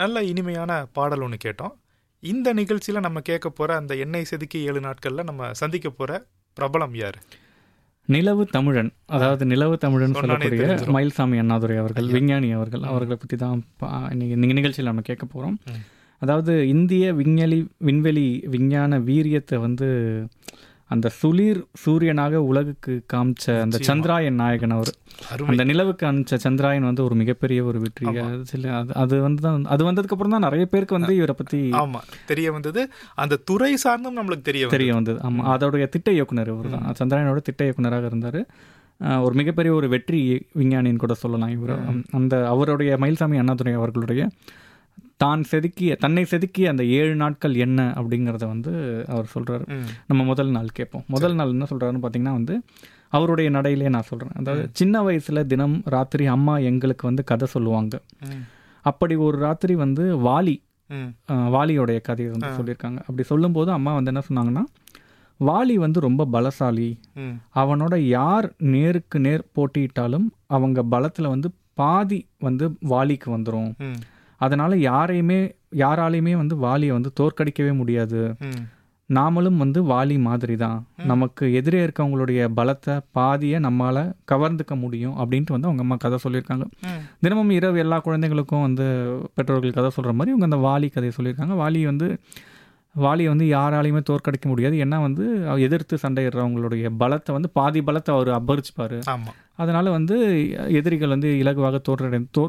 நல்ல இனிமையான பாடல் ஒன்று கேட்டோம் இந்த நிகழ்ச்சியில் நம்ம கேட்க போகிற அந்த எண்ணெய் செதுக்கி ஏழு நாட்களில் நம்ம சந்திக்க போகிற பிரபலம் யார் நிலவு தமிழன் அதாவது நிலவு தமிழன் சொன்னானே சொல்லக்கூடிய தெரிஞ்சிரும். மயில்சாமி அண்ணாதுரை அவர்கள் ஐயா. விஞ்ஞானி அவர்கள் அவர்களை பற்றி தான் பா- இன்னைக்கு இந்த நிகழ்ச்சியில் நம்ம கேட்க போகிறோம் ம். அதாவது இந்திய விஞ்ஞலி விண்வெளி விஞ்ஞான வீரியத்தை வந்து அந்த சுளிர் சூரியனாக உலகுக்கு காமிச்ச அந்த நிச்சயமா. சந்திராயன் நாயகன் அவர் அருமை அந்த நிலவுக்கு அனுப்பிச்ச சந்திராயன் வந்து ஒரு மிகப்பெரிய ஒரு வெற்றி ஆமா. அது சில அது அது வந்து தான் அது வந்ததுக்கு அப்புறம் தான் நிறைய பேருக்கு வந்து இவரை பற்றி ஆமா தெரிய வந்தது அந்த துறை சார்ந்தும் நம்மளுக்கு தெரிய வந்தது. தெரிய வந்தது ஆமாம் அதோடைய திட்ட இயக்குனர் இவர் தான் சந்திராயனோட திட்ட இயக்குனராக இருந்தார் ஒரு மிகப்பெரிய ஒரு வெற்றி விஞ்ஞானின்னு கூட சொல்லலாம் இவர் அந்த அவருடைய மயில்சாமி அண்ணாதுரை அவர்களுடைய தான் செதுக்கிய தன்னை செதுக்கிய அந்த ஏழு நாட்கள் என்ன அப்படிங்கிறத வந்து அவர் சொல்றாரு ம், நம்ம முதல் நாள் கேட்போம் முதல் நாள் என்ன சொல்றாருன்னு பார்த்தீங்கன்னா வந்து அவருடைய நடையிலே நான் சொல்றேன் அதாவது சின்ன வயசுல தினம் ராத்திரி அம்மா எங்களுக்கு வந்து கதை சொல்லுவாங்க ம், அப்படி ஒரு ராத்திரி வந்து வாலி ம், அஹ், வாலியோடைய கதையை வந்து சொல்லியிருக்காங்க அப்படி சொல்லும்போது அம்மா வந்து என்ன சொன்னாங்கன்னா வாலி வந்து ரொம்ப பலசாலி ம், அவனோட யார் நேருக்கு நேர் போட்டியிட்டாலும் அவங்க பலத்தில் வந்து பாதி வந்து வாலிக்கு வந்துடும் ம், அதனால யாரையுமே யாராலையுமே வந்து வாலியை வந்து தோற்கடிக்கவே முடியாது ம், நாமளும் வந்து வாலி மாதிரி தான் நமக்கு எதிரே இருக்கவங்களுடைய பலத்தை பாதியை நம்மால கவர்ந்துக்க முடியும் அப்படின்ட்டு வந்து அவங்க அம்மா கதை சொல்லியிருக்காங்க ம், தினமும் இரவு எல்லா குழந்தைங்களுக்கும் வந்து பெற்றோர்கள் கதை சொல்கிற மாதிரி இவங்க அந்த வாலி கதையை சொல்லியிருக்காங்க வாலி வந்து வாலியை வந்து யாராலையுமே தோற்கடிக்க முடியாது ஏன்னா வந்து அவ- எதிர்த்து சண்டையிடுறவங்களுடைய பலத்தை வந்து பாதி பலத்தை அவர் அபரிச்சுப்பார் ஆமா அதனால வந்து எதிரிகள் வந்து இலகுவாக தோற்றடை தோ